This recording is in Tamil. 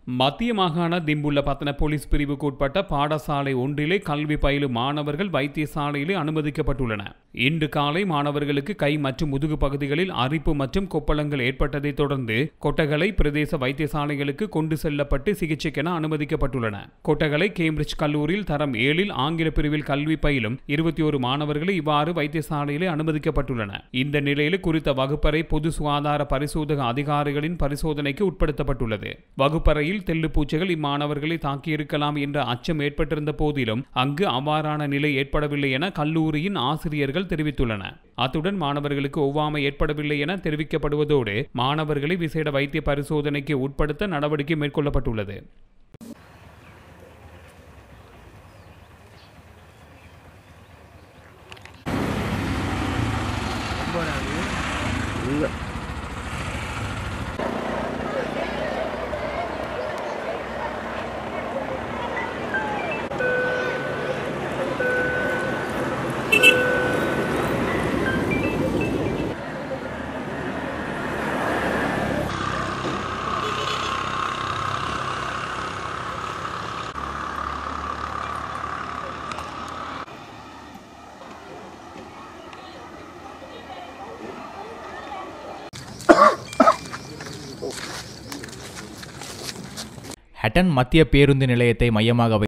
மத்திய மாகாண திம்புள்ள பத்தன போலீஸ் பிரிவுக்கு உட்பட்ட பாடசாலை ஒன்றிலே கல்வி பயிலும் மாணவர்கள் வைத்தியசாலையிலே அனுமதிக்கப்பட்டுள்ளனர் இன்று காலை மாணவர்களுக்கு கை மற்றும் முதுகு பகுதிகளில் அரிப்பு மற்றும் கொப்பளங்கள் ஏற்பட்டதைத் தொடர்ந்து கொட்டகலை பிரதேச வைத்தியசாலைகளுக்கு கொண்டு செல்லப்பட்டு சிகிச்சைக்கென அனுமதிக்கப்பட்டுள்ளன கொட்டகலை கேம்பிரிட்ஜ் கல்லூரியில் தரம் ஏழில் ஆங்கில பிரிவில் கல்வி பயிலும் இருபத்தி ஒரு மாணவர்கள் இவ்வாறு வைத்தியசாலையிலே அனுமதிக்கப்பட்டுள்ளன இந்த நிலையில் குறித்த வகுப்பறை பொது சுகாதார பரிசோதக அதிகாரிகளின் பரிசோதனைக்கு உட்படுத்தப்பட்டுள்ளது வகுப்பறையில் தெல்லுப்பூச்சிகள் இம்மாணவர்களை தாக்கியிருக்கலாம் என்ற அச்சம் ஏற்பட்டிருந்த போதிலும் அங்கு அவ்வாறான நிலை ஏற்படவில்லை என கல்லூரியின் ஆசிரியர்கள் தெரிவித்துள்ளனர் அத்துடன் மாணவர்களுக்கு ஒவ்வாமை ஏற்படவில்லை என தெரிவிக்கப்படுவதோடு மாணவர்களை விசேட வைத்திய பரிசோதனைக்கு உட்படுத்த நடவடிக்கை மேற்கொள்ளப்பட்டுள்ளது ஹட்டன் மத்திய பேருந்து நிலையத்தை மையமாக